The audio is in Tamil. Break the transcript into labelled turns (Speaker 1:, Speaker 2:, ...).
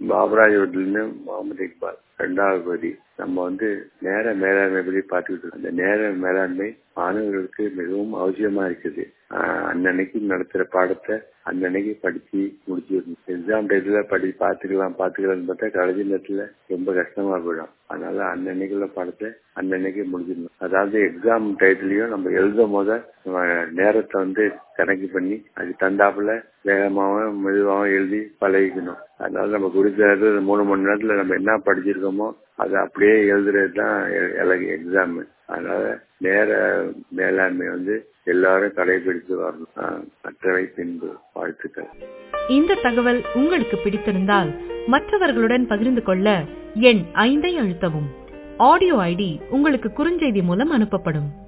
Speaker 1: பாபராஜ் ஹோட்டல்னு முகமது இக்பால் ரெண்டாவது பகுதி நம்ம வந்து நேர மேலாண்மை பற்றி பார்த்துக்கிட்டு இருக்கோம். அந்த நேர மேலாண்மை மாணவர்களுக்கு மிகவும் அவசியமா இருக்குது ஆஹ் அன்னன்னைக்கு நடத்துற பாடத்தை அன்னன்னைக்கு படிச்சு முடிச்சிடணும் எக்ஸாம் டயத்துல படி பாத்துக்கலாம் பாத்துக்கலாம்னு பார்த்தா கடைசி நேரத்துல ரொம்ப கஷ்டமா போயிடும் அதனால அன்னன்னைக்குள்ள பாடத்தை அன்னன்னைக்கு முடிச்சிடணும் அதாவது எக்ஸாம் டயத்துலயும் நம்ம எழுதும் போத நம்ம நேரத்தை வந்து கணக்கு பண்ணி அதுக்கு தந்தாப்புல வேகமாகவும் மெதுவாகவும் எழுதி பழகிக்கணும் அதனால நம்ம கொடுத்த மூணு மணி நேரத்துல நம்ம என்ன படிச்சிருக்கோமோ அதை அப்படியே எழுதுறது தான் எக்ஸாம் அதனால நேர மேலாண்மை வந்து எல்லாரும் கடைபிடித்து வரணும் ஆஹ் மற்றவை பின்பு வாழ்த்துக்கள்
Speaker 2: இந்த தகவல் உங்களுக்கு பிடித்திருந்தால் மற்றவர்களுடன் பகிர்ந்து கொள்ள எண் ஐந்தை அழுத்தவும் ஆடியோ ஐடி உங்களுக்கு குறுஞ்செய்தி மூலம் அனுப்பப்படும்